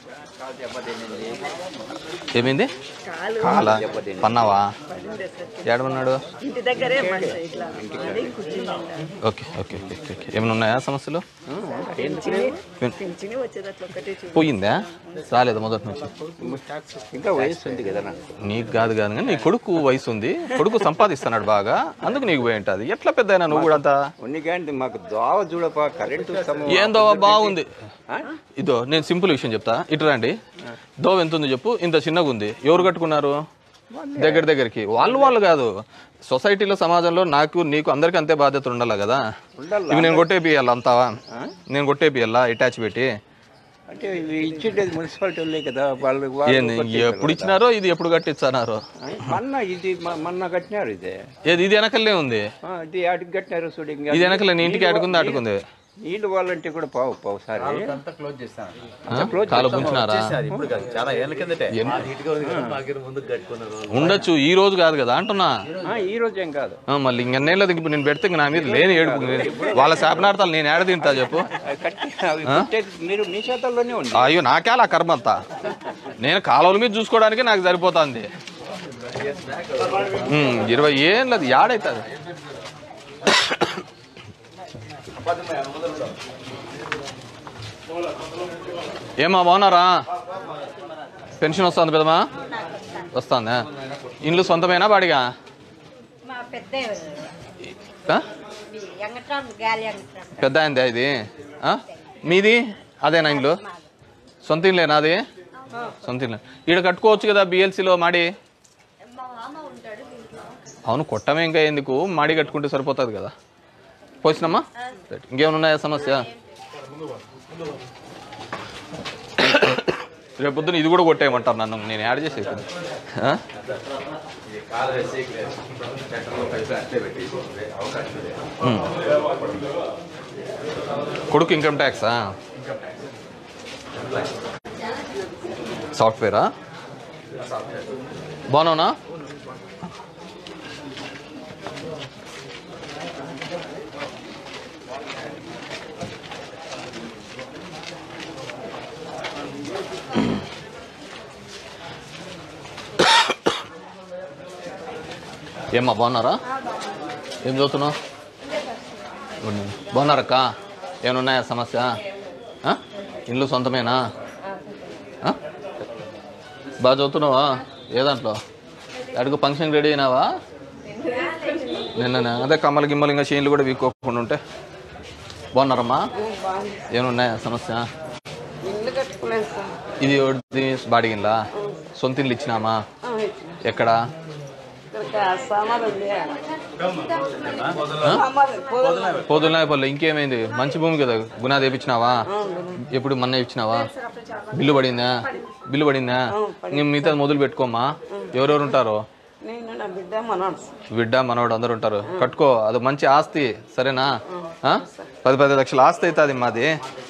ఏమైంది కాలు కాలా పన్నావా పడింది సార్ ఏడమన్నాడు ఇంటి దగ్గరే మంట ఇట్లా అది కూర్చుంది okay okay okay okay okay ఏమైనా ఉన్నాయా సమస్యలు పింఛని పింఛని వచ్చేది అట్లా ఒకటే చూసి పోయిందా రాలేదు మొదటి నుంచి ఇంకా వయసు ఉంది కదా నాకు నీకు కాదు కాదు కానీ నీ కొడుకు వయసు ఉంది కొడుకు సంపాదిస్తున్నాడు బాగా అందుకు నీకు పోయి ఉంటుంది ఎట్లా పెద్ద అయినా నువ్వు కూడా అంతా ఉన్ని కానీ మాకు దోవ చూడపా కరెంటు స్తంభం ఏందో బాగుంది ఇదో నేను సింపుల్ విషయం చెప్తా ఇటు రండి దోవ ఎంత ఉంది చెప్పు ఇంత చిన్నగా ఉంది ఎవరు కట్టుకున్నారు దగ్గర దగ్గరికి వాళ్ళు వాళ్ళు కాదు సొసైటీలో సమాజంలో నాకు నీకు అందరికి అంతే బాధ్యత ఉండాలి కదా ఇవి నేను కొట్టేపియాలి అంతా నేను కొట్టేపియాలా అటాచ్ పెట్టి అంటే ఇవి ఇచ్చేటది మున్సిపాలిటీ వాళ్ళే కదా వాళ్ళు వాళ్ళు ఏంది కొట్టేశారు ఎప్పుడు ఇచ్చినారో ఇది ఎప్పుడు కట్టించారో కదా. మొన్న ఇది మ- మొన్న కట్టినారు ఇది ఏది ఇది వెనకల్లే ఉంది ఆ, ఇది ఆటికి కట్టినారు చూడు ఇంకా ఇది వెనకలే నీ ఇంటికి అడుకుంది అటుకుంది నీళ్ళు వాళ్ళంటే కూడా పావు పావు సారి అంతా క్లోజ్ చేస్తాను ఆ? కాలు పుంచినారా చేశారు ఇప్పుడు కాదు చాలా ఏళ్ళ కిందటే మా నీట్గా ఉంది కదా, మాకు ముందుకు కట్టుకున్నారు ఉండొచ్చు ఈ రోజు కాదు కదా అంటున్నా ఆ, ఈ రోజు ఏం కాదు ఆ, మళ్ళీ ఇంకెన్నేళ్ళ ఇప్పుడు నేను పెడితే ఇంక నా మీద లేని ఏడుపు వాళ్ళ శాపనార్థాలు నేను ఏడ తింటా చెప్పు అవి కట్టి అవి కొట్టేది మీరు మీ చేతల్లోనే ఉంది అయ్యో నాకేలా కర్మ అంతా నేను కాలువల మీద చూసుకోవడానికి నాకు సరిపోతుంది ఉమ్, ఇరవై ఏళ్ళది యాడైతుంది ఏమా బాగున్నారా పెన్షన్ వస్తుంది పెదమా వస్తుందా ఇండ్లు సొంతమేనా బాడిగా మా పెద్ద ఆ? ఎంగట్రామ్ గాలి ఎంగట్రామ్ పెద్ద అయిందా ఇది ఆ? మీది అదేనా ఇండ్లు సొంత ఇల్లేనా నాది సొంత ఇల్లు ఈడ కట్టుకోవచ్చు కదా బిఎల్సీలో మాడి మా మామ ఉంటాడు దీంట్లో అవును కొట్టమే ఇంకా ఎందుకు మాడి కట్టుకుంటే సరిపోతుంది కదా పోసినమ్మా రైట్. ఇంకేమైనా ఉన్నాయా సమస్య రేపు పొద్దున ఇది కూడా కొట్టేయమంటారు నన్ను నేను యాడ్ చేసి కొడుకు ఇన్కమ్ ట్యాక్సా సాఫ్ట్వేరా బాగున్నావునా ఏమ్మా బాగున్నారా ఏం చదువుతున్నావు గుడ్ మార్నింగ్. బాగున్నారక్క ఏమైనా ఉన్నాయా సమస్య ఆ? ఇల్లు సొంతమేనా ఆ? బాగా చదువుతున్నావా ఏ దాంట్లో అడుగు ఫంక్షన్ రెడీ అయినావా నిన్న అదే కమ్మలు గిమ్మలు ఇంకా చైన్లు కూడా వీక్కోకుండా ఉంటే బాగున్నారమ్మా ఏమన్నాయా సమస్య ఇల్లు కట్టుకున్నాను సార్ ఇది ఎవరిది బాడిగిన్లా సొంత ఇల్లు ఇచ్చినామా ఎక్కడ ఇక్కడ సామాన్ ఉంది సామాన్ పోదాం. పోదులనాయపల్లి ఇంకేమైంది మంచి భూమి కదా గునాది వేయించినావా ఎప్పుడు మొన్న ఇచ్చినావా బిల్లు పడిందా బిల్లు పడిందా ఇంక మిగతా మొదలు పెట్టుకోమ్మా ఎవరెవరు ఉంటారు నేను నా బిడ్డ మనోడు సార్. బిడ్డ మనవాడు అందరు ఉంటారు కట్టుకో అది మంచి ఆస్తి సరేనా ఆ? పది పది లక్షల ఆస్తి అవుతుంది మాది